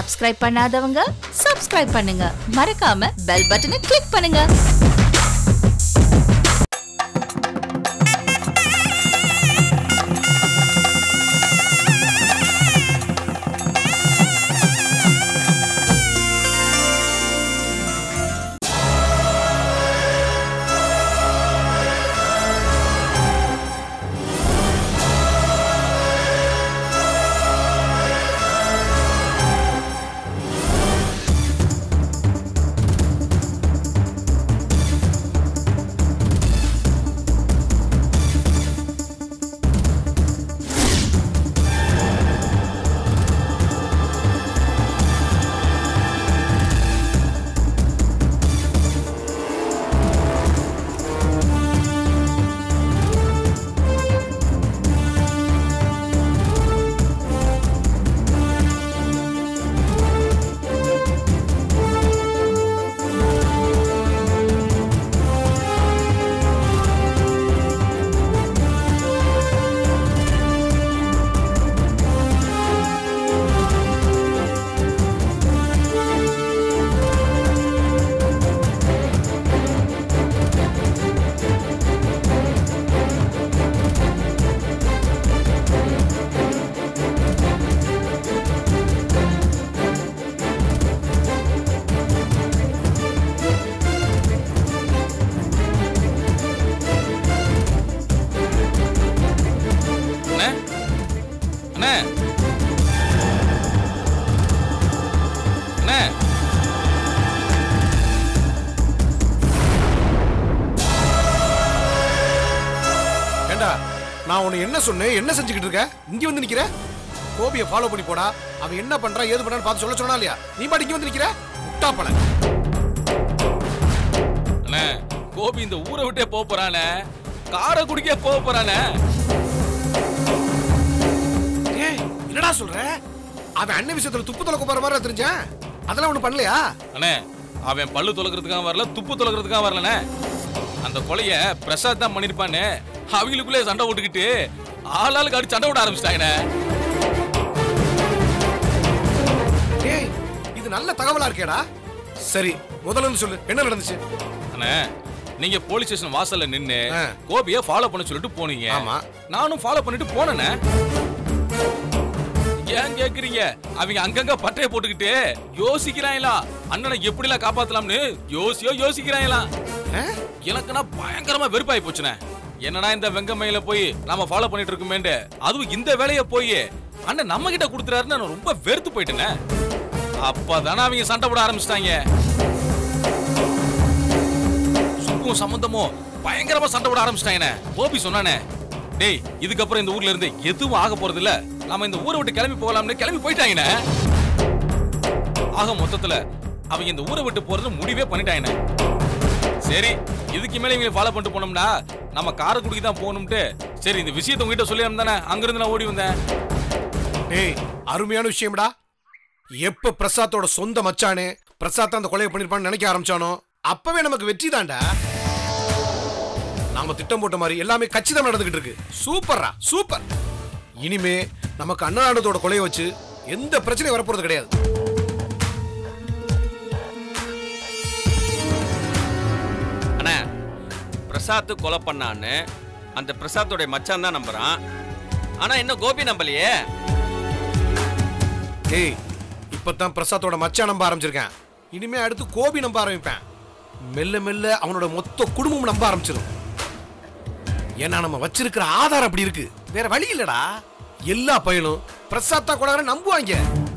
Subscribe பண்ணாதவங்க subscribe பண்ணுங்க மறக்காம பெல் பட்டனை கிளிக் பண்ணுங்க அண்ணே அண்ணே அண்ணே ஏண்டா நான் உன்னை என்ன சொன்னேன் என்ன செஞ்சுக்கிட்டு இருக்க இங்க வந்து நிக்கிற கோபியை ஃபாலோ பண்ணி போடா அவன் என்ன பண்றான் ஏது பண்றான்னு பார்த்து சொல்ல சொன்னா இல்லையா நீ பாட்டு இங்க வந்து நிக்கிற முட்டாப்பல அண்ணே கோபி இந்த ஊரை விட்டே போக போறானே காரை குடிக்க போக போறானே ஏய் என்னடா சொல்ற அவன் அண்ணன் விஷயத்துல துப்பு தொலைக்க போற மாதிரி தெரிஞ்சேன் அதெல்லாம் ஒண்ணு பண்ணலையா அண்ணே அவன் பல்லு துலக்கிறதுக்காக வரல துப்பு துலக்கிறதுக்காக வரலண்ணே அந்த கொலைய பிரசாத் தான் பண்ணிருப்பான்னு அவங்களுக்குள்ளே சண்டை போட்டுக்கிட்டு ஆளாளுக்கு அடி சண்டை விட ஆரம்பிச்சிட்டாங்கண்ணே ஏய் இது நல்ல தகவலா இருக்கேடா சரி முதல்ல இருந்து சொல்லு என்ன நடந்துச்சு அண்ணே நீங்க போலீஸ் ஸ்டேஷன் வாசல்ல நின்னு ஆ. கோபிய ஃபாலோ பண்ண சொல்லிட்டு போனீங்க ஆமா. நானும் ஃபாலோ பண்ணிட்டு போனேனே ஏன் கேக்குறீங்க அவங்க அங்கங்க பட்டைய போட்டுக்கிட்டு யோசிக்கிறாங்களா அண்ணனை எப்படிலாம் காப்பாத்தலாம்னு யோசியோ யோசிக்கிறாங்களா ஆ? எனக்குன்னா பயங்கரமா வெறுப்பாயி போச்சுனே என்னடா இந்த வெங்கமையில போய் நாம ஃபாலோ பண்ணிட்டு இருக்குமேண்டு அதுவும் இந்த வேலைய போய் அண்ணன் நம்ம கிட்ட கொடுத்துறாருன்னு நான் ரொம்ப வெறுத்து போயிட்டேனே அப்பதானே அவங்க சண்டை போட ஆரம்பிச்சிட்டாங்க சுப்பும் சம்பந்தமும் பயங்கரமா சண்டை போட ஆரம்பிச்சிட்டாங்கண்ணே கோபி சொன்னானே டேய் இதுக்கப்புறம் இந்த ஊர்ல இருந்து எதுவும் ஆக போறது இல்ல நாம இந்த ஊரை விட்டு கிளம்பி போகலாம்னு கிளம்பி போயிட்டாங்கண்ணே ஆக மொத்தத்துல அவங்க இந்த ஊரை விட்டு போறது முடிவே பண்ணிட்டாங்கண்ணே சரி இதுக்கு மேல இவங்களை ஃபாலோ பண்ணிட்டு போனோம்னா நம்ம காரைக்குடிக்கு தான் போகணும்ட்டு சரி இந்த விஷயத்தை உங்ககிட்ட சொல்லி தானே அங்கிருந்து நான் ஓடி வந்தேன் டேய் அருமையான விஷயம்டா எப்ப பிரசாத்தோட சொந்த மச்சானே பிரசாத் அந்த கொலையை பண்ணிருப்பான்னு நினைக்க ஆரம்பிச்சானோ அப்பவே நமக்கு வெற்றி தான்டா நாம திட்டம் போட்ட மாதிரி எல்லாமே கச்சிதம் நடந்துகிட்டு இருக்கு சூப்பர்ரா சூப்பர் இனிமே நமக்கு அண்ணாண்டத்தோட கொலையை வச்சு எந்த பிரச்சனையும் வரப்போறது கிடையாது அண்ணா பிரசாத் கொலை பண்ணான்னு அந்த பிரசாத்தோட மச்சான் தான் நம்புறான் ஆனா இன்னும் கோபி நம்பலையே டேய் இப்பதான் பிரசாத்தோட மச்சான் நம்ப ஆரம்பிச்சிருக்கேன் இனிமே அடுத்து கோபி நம்ப ஆரம்பிப்பேன் மெல்ல மெல்ல அவனோட மொத்த குடும்பம் நம்ப ஆரம்பிச்சிடும் ஏன்னா நம்ம வச்சிருக்கிற ஆதாரம் அப்படி இருக்கு வேற வழி இல்லடா எல்லா பயனும் பிரசாத்தா கூட நம்புவாங்க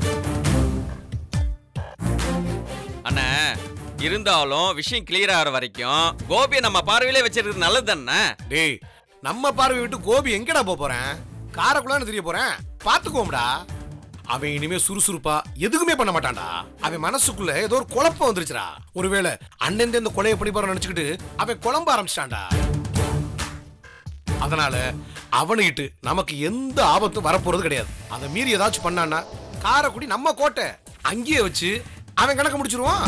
அண்ணா இருந்தாலும் விஷயம் கிளியர் ஆகிற வரைக்கும் கோபியை நம்ம பார்வையிலே வச்சிருக்கிறது நல்லது தானே டேய் நம்ம பார்வை விட்டு கோபி எங்கடா போப் போறேன் காரக்குள்ளான்னு தெரிய போறேன் பாத்துக்கோம்டா அவன் இனிமே சுறுசுறுப்பா எதுக்குமே பண்ண மாட்டான்டா அவன் மனசுக்குள்ள ஏதோ ஒரு குழப்பம் வந்துருச்சுடா ஒருவேளை அண்ணன் இந்த கொலையை பண்ணி போற நினைச்சுக்கிட்டு அவன் குழம்ப ஆரம்பிச்சிட்டான்டா அதனால அவனுகிட்டு நமக்கு எந்த ஆபத்தும் வரப்போறது கிடையாது அதை மீறி ஏதாச்சும் பண்ணான்னா காரைக்குடி நம்ம கோட்டை அங்கேயே வச்சு அவன் கணக்கு முடிச்சிருவான்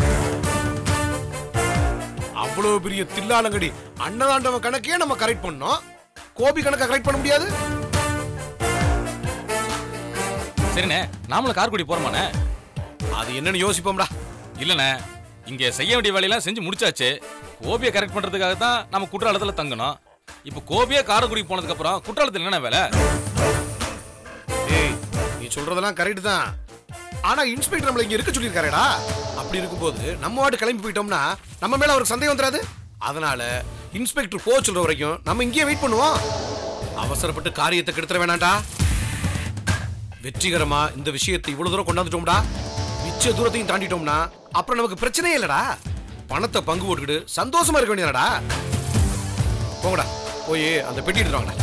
அவ்வளவு பெரிய தில்லாலங்கடி அன்னதாண்டவன் கணக்கே நம்ம கரெக்ட் பண்ணோம் கோபி கணக்கை கரெக்ட் பண்ண முடியாது சரிண்ணே நாமளும் கார்குடி போறோமாண்ணே அது என்னன்னு யோசிப்போம்டா இல்லண்ணே இங்க செய்ய வேண்டிய வேலையெல்லாம் செஞ்சு முடிச்சாச்சு கோபியை கரெக்ட் பண்றதுக்காக தான் நம்ம குற்றாலத்துல தங்கணும் இப்போ கோபியே காரைக்குடி போனதுக்கு அப்புறம் குற்றாலத்துல என்னண்ணே வேலை ஏய் நீ சொல்றதெல்லாம் கரெக்ட் தான் ஆனா இன்ஸ்பெக்டர் நம்மள இங்க இருக்க சொல்லியிருக்காரேடா அப்படி இருக்கும்போது நம்ம வாட்டு கிளம்பி போயிட்டோம்னா நம்ம மேல அவருக்கு சந்தேகம் வந்துடாது அதனால இன்ஸ்பெக்டர் போ சொல்ற வரைக்கும் நம்ம இங்கேயே வெயிட் பண்ணுவோம் அவசரப்பட்டு காரியத்தை கெடுத்துற வேணாம்டா வெற்றிகரமா இந்த விஷயத்தை இவ்வளவு தூரம் கொண்டாந்துட்டோம்டா மிச்ச தூரத்தையும் தாண்டிட்டோம்னா அப்புறம் நமக்கு பிரச்சனையே இல்லடா பணத்தை பங்கு போட்டுக்கிட்டு சந்தோஷமா இருக்க வேண்டியதாடா போங்கடா போய் அந்த பெட்டி எடுத்துட்டு வாங்கடா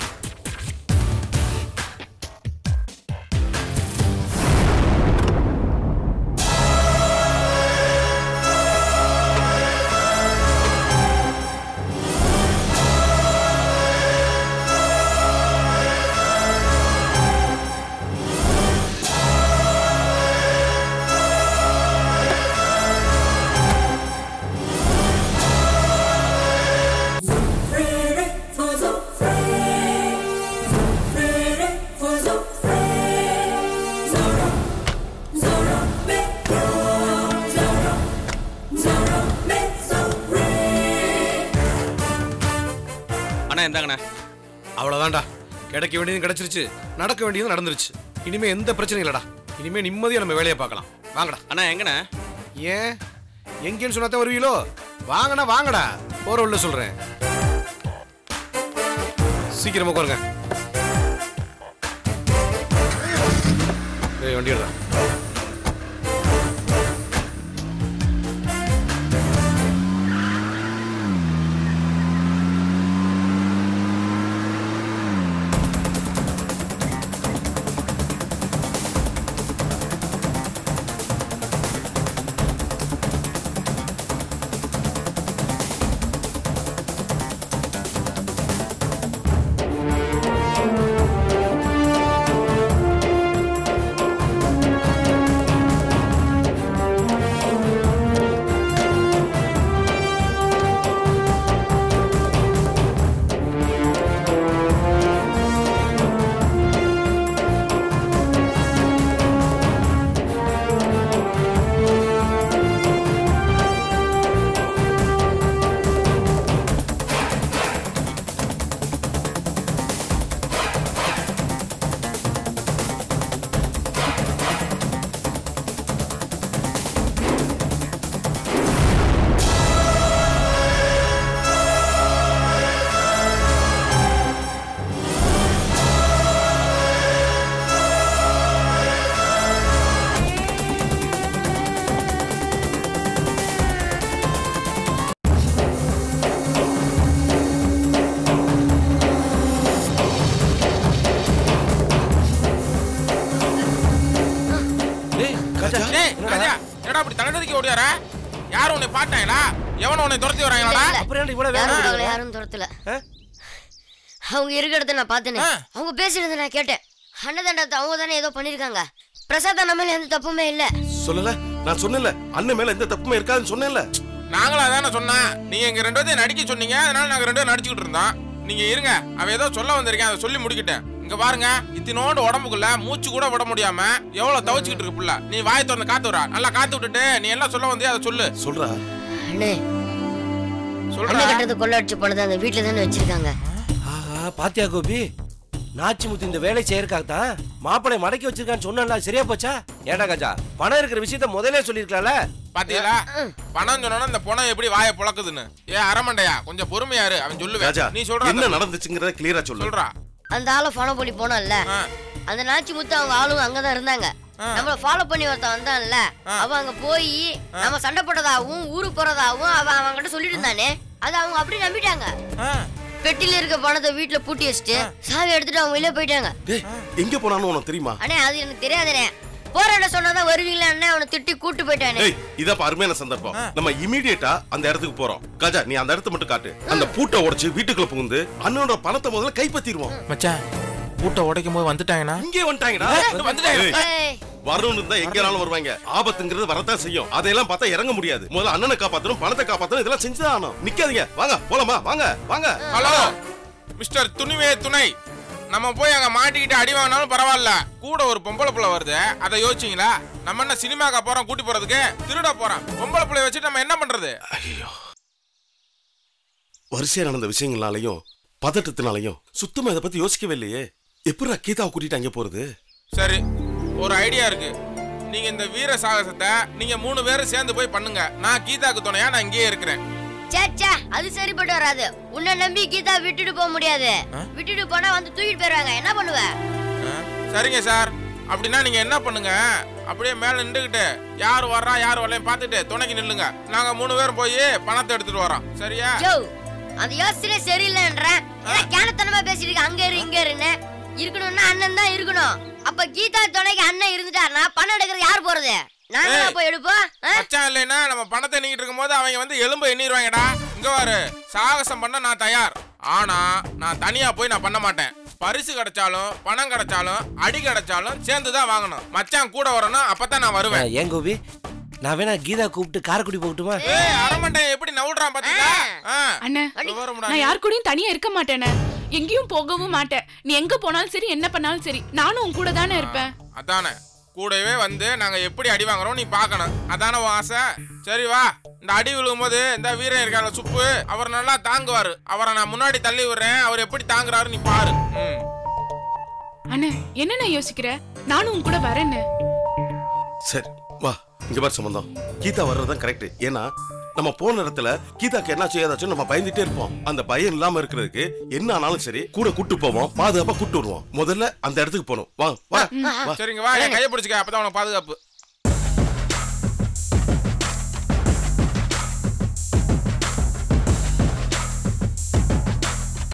அண்ணா இந்தாங்கண்ணே அவ்வளவுதான்டா கிடைக்க வேண்டியதும் கிடைச்சிருச்சு நடக்க வேண்டியதும் நடந்துருச்சு இனிமே எந்த பிரச்சனையும் இல்லடா இனிமே நிம்மதியா நம்ம வேலையை பார்க்கலாம் வாங்கடா அண்ணா எங்கண்ணே ஏன் எங்கேன்னு சொன்னாதான் வருவீங்களோ வாங்கடா வாங்கடா போற உள்ள சொல்றேன் சீக்கிரமா உட்காருங்க ஏய் வண்டி எடுடா டேய் ராஜா என்னடா அப்படி தகடதுக்கு ஓடியாரா யார் உன்னை பார்த்தாங்களா எவன் உன்னை துரத்தி வராங்களா அப்புறம் ஏன்டா இவ்வளவு யாரும் வேகம் அவங்கள யாரும் துரத்தல ஆ? அவங்க இருக்கிற இடத்த நான் பார்த்தேனே ஆ. அவங்க பேசுறத நான் கேட்டேன் அன்னதாண்டத்தை அவங்க தானே ஏதோ பண்ணிருக்காங்க பிரசாத் அண்ணா மேல எந்த தப்புமே இல்ல சொல்லல நான் சொன்னேன்ல அண்ணன் மேல எந்த தப்புமே இருக்காதுன்னு சொன்னேன்ல நாங்களும் அதானே சொன்னேன் நீங்க எங்க ரெண்டு பேத்தையும் நடிக்க சொன்னீங்க அதனால நாங்க ரெண்டு பேரும் நடிச்சுக்கிட்டு இருந்தோம் நீங்க இருங்க அவ ஏதோ சொல்ல வந்திருக்கேன் அதை சொல்லி முடிக்கிட்டேன் இங்க பாருங்க இத்தினோண்டு உடம்புக்குள்ள மூச்சு கூட விட முடியாம எவ்வளவு தவிச்சுக்கிட்டு இருக்கு புள்ள நீ வாய் திறந்து காத்து வரா நல்லா காத்து விட்டுட்டு நீ என்ன சொல்ல வந்தியோ அதை சொல்லு சொல்றா அண்ணே சொல்ற அண்ணன் கட்டுறது கொள்ளடிச்சு போனது அந்த வீட்டுல தானே வச்சிருக்காங்க ஆஹா பாத்தியா கோபி நாச்சிமுத்து இந்த வேலை செய்யறதுக்காக தான் மாப்பிளை மடக்கி வச்சிருக்கான்னு சொன்னா சரியா போச்சா ஏடா கஞ்சா பணம் இருக்கிற விஷயத்த முதல்ல சொல்லிருக்கலாம்ல பாத்தீங்களா பணம் சொன்னா இந்த பணம் எப்படி வாயை புழக்குதுன்னு ஏ அரமண்டையா கொஞ்சம் பொறுமையாரு அவன் ராஜா சொல்லுவேன் நீ சொல்ற என்ன நடந்துச்சுங்கிறத கிளியரா சொல்லு சொல்றா அந்த ஆளை ஃபாலோ பண்ணி போனோம்ல ஆ. அந்த நாச்சி முத்து அவங்க ஆளும் அங்கதான் இருந்தாங்க ஆ. நம்மள ஃபாலோ பண்ணி ஒருத்தன் வந்தான்ல ஆ. அவன் அங்க போய் நம்ம சண்டை போட்டதாகவும் ஊருக்கு போறதாகவும் அவன் அவங்க கிட்ட சொல்லிட்டு இருந்தானே அதை அவங்க அப்படி நம்பிட்டாங்க ஆ. பெட்டில இருக்க பணத்தை வீட்டுல பூட்டி வச்சுட்டு சாவி எடுத்துட்டு அவங்க வெளியே போயிட்டாங்க டேய் எங்க போனான்னு உனக்கு தெரியுமா அண்ணே அது எனக்கு தெரியாதுண்ணே போற இடம் சொன்னாதான் வருவீங்களா அண்ணே அவனை திட்டி கூட்டு போயிட்டானே ஏய் இதப்ப அருமையான சந்தர்ப்பம் நம்ம இமீடியட்டா அந்த இடத்துக்கு போறோம் கஜா நீ அந்த இடத்த மட்டும் காட்டு அந்த பூட்டை உடைச்சு வீட்டுக்குள்ள புகுந்து அண்ணனோட பணத்தை முதல்ல கைப்பற்றிடுவோம் மச்சான் பூட்டை உடைக்கும் போது வந்துட்டாங்கண்ணா இங்கே வந்துட்டாங்கடா வந்துட்டாங்க ஏய், ஏய், வரணும்னு இருந்தா எங்கனாலும் வருவாங்க ஆபத்துங்கிறது வரத்தான் செய்யும் அதையெல்லாம் பார்த்தா இறங்க முடியாது முதல்ல அண்ணனை காப்பாத்தணும் பணத்தை காப்பாத்தணும் இதெல்லாம் செஞ்சுதான் ஆகணும் நிக்காதீங்க வாங்க போலாமா வாங்க வாங்க ஹலோ மிஸ்டர் துணிவே துணை நம்ம போய் அங்க மாட்டிக்கிட்டு அடி வாங்கினாலும் பரவாயில்ல கூட ஒரு பொம்பளை புள்ள வருது அதை யோசிச்சீங்களா நம்ம என்ன சினிமாக்கா போறோம் கூட்டி போறதுக்கு திருட போறோம் பொம்பளை புள்ளைய வச்சுட்டு நம்ம என்ன பண்றது ஐயோ வரிசையா நடந்த விஷயங்களாலையும் பதட்டத்தினாலையும் சுத்தமா இதை பத்தி யோசிக்கவே இல்லையே எப்படிடா கீதாவை கூட்டிட்டு அங்கே போறது சரி ஒரு ஐடியா இருக்கு நீங்க இந்த வீர சாகசத்தை நீங்க மூணு பேரும் சேர்ந்து போய் பண்ணுங்க நான் கீதாக்கு துணையா நான் இங்கேயே இருக்கிறேன் சே சே அது சரிப்பட்டு வராது உன்னை நம்பி கீதா விட்டுட்டு போக முடியாது விட்டுட்டு போனா வந்து தூக்கிட்டு போயிருவாங்க என்ன பண்ணுவ ஆ? சரிங்க சார் அப்படின்னா நீங்க என்ன பண்ணுங்க அப்படியே மேல நின்றுகிட்டு யார் வர்றா யார் வரலையும் பார்த்துட்டு துணைக்கு நில்லுங்க நாங்க மூணு பேரும் போய் பணத்தை எடுத்துட்டு வரோம் சரியா ஜோ அந்த யோசனை சரியில்லைன்ற ஏன்னா கேனத்தனமா பேசிட்டு இருக்க அங்க இரு இங்க இருன்னு இருக்கணும்னா அண்ணன் தான் இருக்கணும் அப்ப கீதா துணைக்கு அண்ணன் இருந்துட்டாருன்னா பணம் எடுக்கிறது யார் போறது நாங்க ஏய். போய் எடுப்போம் ஆ? மச்சான் இல்லைன்னா நம்ம பணத்தை நீக்கிட்டு இருக்கும்போது அவங்க வந்து எலும்பு எண்ணிடுவாங்கடா இங்க பாரு சாகசம் பண்ண நான் தயார் ஆனா நான் தனியா போய் நான் பண்ண மாட்டேன் பரிசு கிடைச்சாலும் பணம் கிடைச்சாலும் அடி கிடைச்சாலும் சேர்ந்து தான் வாங்கணும் மச்சான் கூட வரணும் அப்பதான் நான் வருவேன் ஏன் கோபி நான் வேணா கீதா கூப்பிட்டு காரைக்குடி போகட்டுமா ஏய் அரமண்டன் எப்படி நவுடுறான் பாத்தீங்களா ஆ. அண்ணே விவரம்டா நான் நீ. யார் கூடயும் தனியா இருக்க மாட்டேனே எங்கேயும் போகவும் மாட்டேன் நீ எங்க போனாலும் சரி என்ன பண்ணாலும் சரி நானும் உன் கூட தானே இருப்பேன் அதானே கூடவே வந்து நாங்க எப்படி அடி வாங்குறோம் நீ பார்க்கணும் அதானே உன் ஆசை சரி வா இந்த அடி விழுகும்போது இந்த வீரன் இருக்காங்க சுப்பு அவர் நல்லா தாங்குவாரு அவரை நான் முன்னாடி தள்ளி விடுறேன் அவர் எப்படி தாங்குறாரு நீ பாரு ம். அண்ணே என்ன நான் யோசிக்கிற நானும் உன் கூட வரேன்னு சரி வா இங்க பாரு சம்பந்தம் கீதா வர்றதுதான் கரெக்ட் ஏன்னா நம்ம போன இடத்துல கீதாக்கு என்ன செய்யாதாச்சும் நம்ம பயந்துட்டே இருப்போம் அந்த பயம் இல்லாம இருக்கிறதுக்கு என்ன ஆனாலும் சரி கூட கூட்டு போவோம் பாதுகாப்பா கூட்டு வருவோம் முதல்ல அந்த இடத்துக்கு போகணும் வா வா வா சரிங்க வா என் கையை பிடிச்சிக்க அப்பதான் உனக்கு பாதுகாப்பு